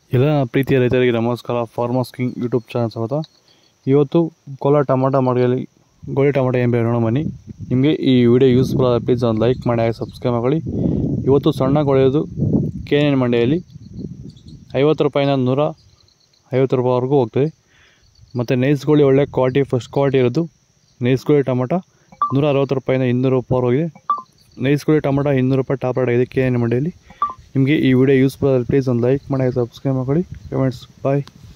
ಎಲ್ಲ ಪ್ರೀತಿಯ ರೈತರಿಗೆ ನಮಸ್ಕಾರ ಫಾರ್ಮರ್ಸ್ ಕಿಂಗ್ ಯೂಟ್ಯೂಬ್ ಚಾನಲ್ ಸ್ವಾಗತ ಇವತ್ತು ಕೋಲಾರ ಟಮಾಟ ಮಾರ್ಕೆಟಲ್ಲಿ ಗೋಳಿ ಟಮಾಟ ಏನು ಬೇರೆ ನೋಡೋ ಬನ್ನಿ ನಿಮಗೆ ಈ ವಿಡಿಯೋ ಯೂಸ್ಫುಲ್ ಆದ ಪ್ಲೀಸ್ ಒಂದು ಲೈಕ್ ಮಾಡಿ ಹಾಗೆ ಸಬ್ಸ್ಕ್ರೈಬ್ ಮಾಡಿ ಇವತ್ತು ಸಣ್ಣ ಗೋಳಿಯೋದು ಕೆ ಎನ್ ಮಂಡಿಯಲ್ಲಿ ಐವತ್ತು ರೂಪಾಯಿಂದ ನೂರ ಐವತ್ತು ರೂಪಾಯಿವರೆಗೂ ಹೋಗ್ತದೆ ಮತ್ತು ನೈಸ್ ಗೋಳಿ ಒಳ್ಳೆ ಕ್ವಾಲಿಟಿ ಫಸ್ಟ್ ಕ್ವಾಲಿಟಿ ಇರೋದು ನೈಸ್ ಗೋಳಿ ಟಮಾಟ ನೂರ ಅರವತ್ತು ರೂಪಾಯಿಂದ ಇನ್ನೂರು ರೂಪಾಯಿ ಹೋಗಿದೆ ನೈಸ್ ಗೋಳಿ ಟಮಾಟ ಇನ್ನೂರು ರೂಪಾಯಿ ಟಾಪ್ ರೇಟ್ ಆಗಿದೆ ಕೆ ಎನ್ ಮಂಡಿಯಲ್ಲಿ ನಿಮಗೆ ಈ ವಿಡಿಯೋ ಯೂಸ್ಫುಲ್ ಆದರೆ ಪ್ಲೀಸ್ ಒಂದು ಲೈಕ್ ಮಾಡಿ ಸಬ್ಸ್ಕ್ರೈಬ್ ಮಾಡಿ ಕಮೆಂಟ್ಸ್ ಬಾಯ್